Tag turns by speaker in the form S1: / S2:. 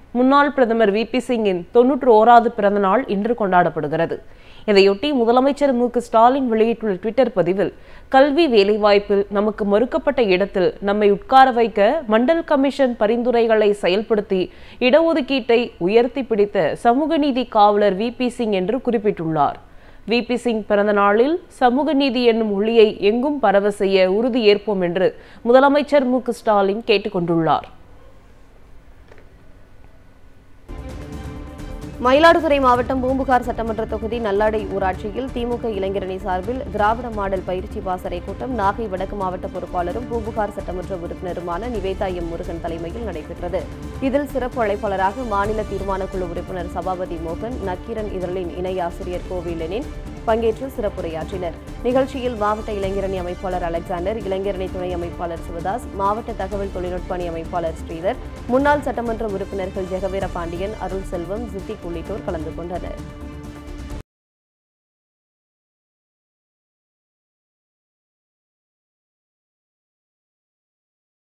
S1: முன்னாள் பிரதமர் V P சிங்கின் தொன்னூற்று ஓராவது பிறந்த நாள் இன்று கொண்டாடப்படுகிறது இதையொட்டி முதலமைச்சர் மு க ஸ்டாலின் வெளியிட்டுள்ள ட்விட்டர் பதிவில் கல்வி வேலைவாய்ப்பில் நமக்கு மறுக்கப்பட்ட இடத்தில் நம்மை உட்கார வைக்க மண்டல் கமிஷன் பரிந்துரைகளை செயல்படுத்தி இடஒதுக்கீட்டை உயர்த்தி பிடித்த சமூக நீதி காவலர் வி பி சிங் என்று குறிப்பிட்டுள்ளார் வி பி சிங் பிறந்த நாளில் சமூக நீதி என்னும் ஒளியை எங்கும் பரவ செய்ய உறுதி ஏற்போம் என்று முதலமைச்சர் மு க ஸ்டாலின் கேட்டுக்கொண்டுள்ளார்
S2: மயிலாடுதுறை மாவட்டம் பூம்புகார் சட்டமன்ற தொகுதி நல்லாடை ஊராட்சியில் திமுக இளைஞரணி சார்பில் திராவிட மாடல் பயிற்சி பாசறை கூட்டம் நாகை வடக்கு மாவட்ட பொறுப்பாளரும் பூம்புகார் சட்டமன்ற உறுப்பினருமான நிவேதா எம் முருகன் தலைமையில் நடைபெற்றது இதில் சிறப்பு அழைப்பாளராக மாநில தீர்மானக்குழு உறுப்பினர் சபாபதி மோகன் நக்கீரன் இதழின் இணை ஆசிரியர் கோவிலனின் பங்கேற்று சிறப்புரையாற்றினர் நிகழ்ச்சியில் மாவட்ட இளைஞரணி அமைப்பாளர் அலெக்சாண்டர் இளைஞரணி துணை அமைப்பாளர் சிவதாஸ் மாவட்ட தகவல் தொழில்நுட்ப அணி அமைப்பாளர் ஸ்ரீதர் முன்னாள் சட்டமன்ற உறுப்பினர்கள் ஜெகவீர பாண்டியன் அருள் செல்வம் சித்திக் உள்ளிட்டோர் கலந்து கொண்டனர்